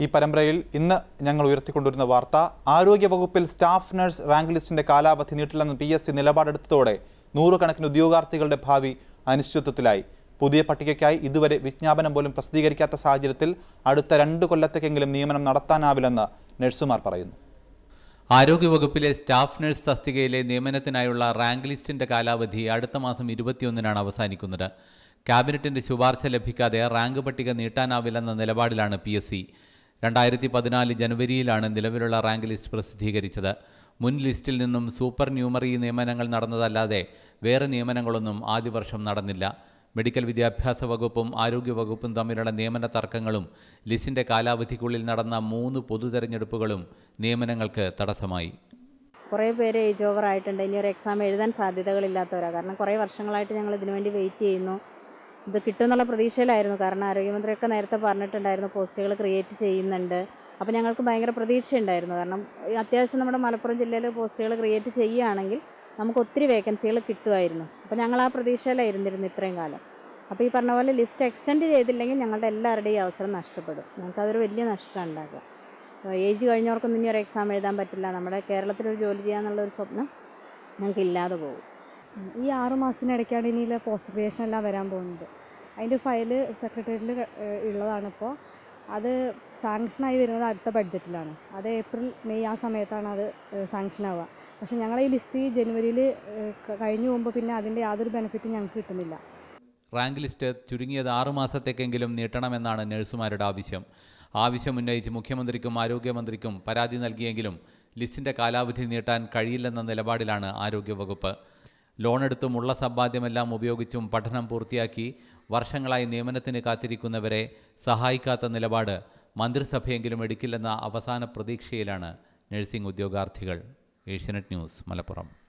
ഈ പരമ്പരയിൽ ഇന്ന് ഞങ്ങൾ ഉയർത്തിക്കൊണ്ടുവരുന്ന വാർത്ത ആരോഗ്യവകുപ്പിൽ സ്റ്റാഫ് നഴ്സ് റാങ്ക് ലിസ്റ്റിന്റെ കാലാവധി നീട്ടില്ലെന്ന് പി എസ് സി നിലപാടെടുത്തതോടെ നൂറുകണക്കിന് ഉദ്യോഗാർത്ഥികളുടെ ഭാവി അനിശ്ചിതത്വത്തിലായി പുതിയ പട്ടികയ്ക്കായി ഇതുവരെ വിജ്ഞാപനം പോലും പ്രസിദ്ധീകരിക്കാത്ത സാഹചര്യത്തിൽ അടുത്ത രണ്ട് കൊല്ലത്തേക്കെങ്കിലും നിയമനം നടത്താനാവില്ലെന്ന് നഴ്സുമാർ പറയുന്നു ആരോഗ്യവകുപ്പിലെ സ്റ്റാഫ് നഴ്സ് തസ്തികയിലെ നിയമനത്തിനായുള്ള റാങ്ക് ലിസ്റ്റിന്റെ കാലാവധി അടുത്ത മാസം ഇരുപത്തിയൊന്നിനാണ് അവസാനിക്കുന്നത് ക്യാബിനറ്റിന്റെ ശുപാർശ ലഭിക്കാതെ റാങ്ക് പട്ടിക നീട്ടാനാവില്ലെന്ന നിലപാടിലാണ് പി എസ് സി രണ്ടായിരത്തി പതിനാല് ജനുവരിയിലാണ് നിലവിലുള്ള റാങ്ക് ലിസ്റ്റ് പ്രസിദ്ധീകരിച്ചത് മുൻ ലിസ്റ്റിൽ നിന്നും സൂപ്പർ ന്യൂമറി നിയമനങ്ങൾ നടന്നതല്ലാതെ വേറെ നിയമനങ്ങളൊന്നും ആദ്യ വർഷം നടന്നില്ല മെഡിക്കൽ വിദ്യാഭ്യാസ വകുപ്പും ആരോഗ്യ വകുപ്പും തമ്മിലുള്ള നിയമന തർക്കങ്ങളും ലിസ്റ്റിന്റെ കാലാവധിക്കുള്ളിൽ നടന്ന മൂന്ന് പൊതു തെരഞ്ഞെടുപ്പുകളും നിയമനങ്ങൾക്ക് തടസ്സമായി കുറേ പേര് ഏജ് ഓവർ ആയിട്ടുണ്ട് ഇനി ഒരു എക്സാം എഴുതാൻ സാധ്യതകളില്ലാത്തവരാണ് കാരണം കുറേ വർഷങ്ങളായിട്ട് ഞങ്ങൾ ഇതിനു വേണ്ടി വെയിറ്റ് ചെയ്യുന്നു ഇത് കിട്ടുമെന്നുള്ള പ്രതീക്ഷയിലായിരുന്നു കാരണം ആരോഗ്യമന്ത്രിയൊക്കെ നേരത്തെ പറഞ്ഞിട്ടുണ്ടായിരുന്നു പോസ്റ്റുകൾ ക്രിയേറ്റ് ചെയ്യുന്നുണ്ട് അപ്പോൾ ഞങ്ങൾക്ക് ഭയങ്കര പ്രതീക്ഷയുണ്ടായിരുന്നു കാരണം ഈ അത്യാവശ്യം നമ്മുടെ മലപ്പുറം ജില്ലയിൽ പോസ്റ്റുകൾ ക്രിയേറ്റ് ചെയ്യുകയാണെങ്കിൽ നമുക്ക് ഒത്തിരി വേക്കൻസികൾ കിട്ടുമായിരുന്നു അപ്പോൾ ഞങ്ങൾ ആ പ്രതീക്ഷയിലായിരുന്നിരുന്നു ഇത്രയും കാലം അപ്പോൾ ഈ പറഞ്ഞ പോലെ ലിസ്റ്റ് എക്സ്റ്റെൻഡ് ചെയ്തില്ലെങ്കിൽ ഞങ്ങളുടെ എല്ലാവരുടെയും ഈ അവസരം നഷ്ടപ്പെടും ഞങ്ങൾക്കതൊരു വലിയ നഷ്ടം ഉണ്ടാക്കുക ഏജ് കഴിഞ്ഞവർക്കൊന്നും ഇനി ഒരു എക്സാം എഴുതാൻ പറ്റില്ല നമ്മുടെ കേരളത്തിലൊരു ജോലി ചെയ്യാന്നുള്ള ഒരു സ്വപ്നം ഞങ്ങൾക്ക് ഇല്ലാതെ പോകും ഈ ആറ് മാസത്തിനിടയ്ക്കാണ് ഇനി പോസ്റ്റ് ക്രിയേഷൻ എല്ലാം വരാൻ പോകുന്നത് അതിൻ്റെ ഫയല് സെക്രട്ടേറിയറ്റിൽ ഉള്ളതാണ് ഇപ്പോൾ അത് സാങ്ഷനായി വരുന്നത് അടുത്ത ബഡ്ജറ്റിലാണ് അത് ഏപ്രിൽ മെയ് ആ സമയത്താണ് അത് സാങ്ഷൻ ആവുക പക്ഷേ ഞങ്ങളെ ഈ ലിസ്റ്റ് ജനുവരിയിൽ കഴിഞ്ഞു പോകുമ്പോൾ പിന്നെ അതിൻ്റെ യാതൊരു ബെനിഫിറ്റും ഞങ്ങൾക്ക് കിട്ടുന്നില്ല റാങ്ക് ലിസ്റ്റ് ചുരുങ്ങിയത് ആറു മാസത്തേക്കെങ്കിലും നീട്ടണമെന്നാണ് നഴ്സുമാരുടെ ആവശ്യം ആവശ്യം ഉന്നയിച്ച് മുഖ്യമന്ത്രിക്കും ആരോഗ്യമന്ത്രിക്കും പരാതി നൽകിയെങ്കിലും ലിസ്റ്റിന്റെ കാലാവധി നീട്ടാൻ കഴിയില്ലെന്ന നിലപാടിലാണ് ആരോഗ്യവകുപ്പ് ലോണെടുത്തും ഉള്ള സമ്പാദ്യമെല്ലാം ഉപയോഗിച്ചും പഠനം പൂർത്തിയാക്കി വർഷങ്ങളായി നിയമനത്തിന് കാത്തിരിക്കുന്നവരെ സഹായിക്കാത്ത നിലപാട് മന്ത്രിസഭയെങ്കിലും എടുക്കില്ലെന്ന അവസാന പ്രതീക്ഷയിലാണ് നഴ്സിംഗ് ഉദ്യോഗാർത്ഥികൾ ഏഷ്യനെറ്റ് ന്യൂസ് മലപ്പുറം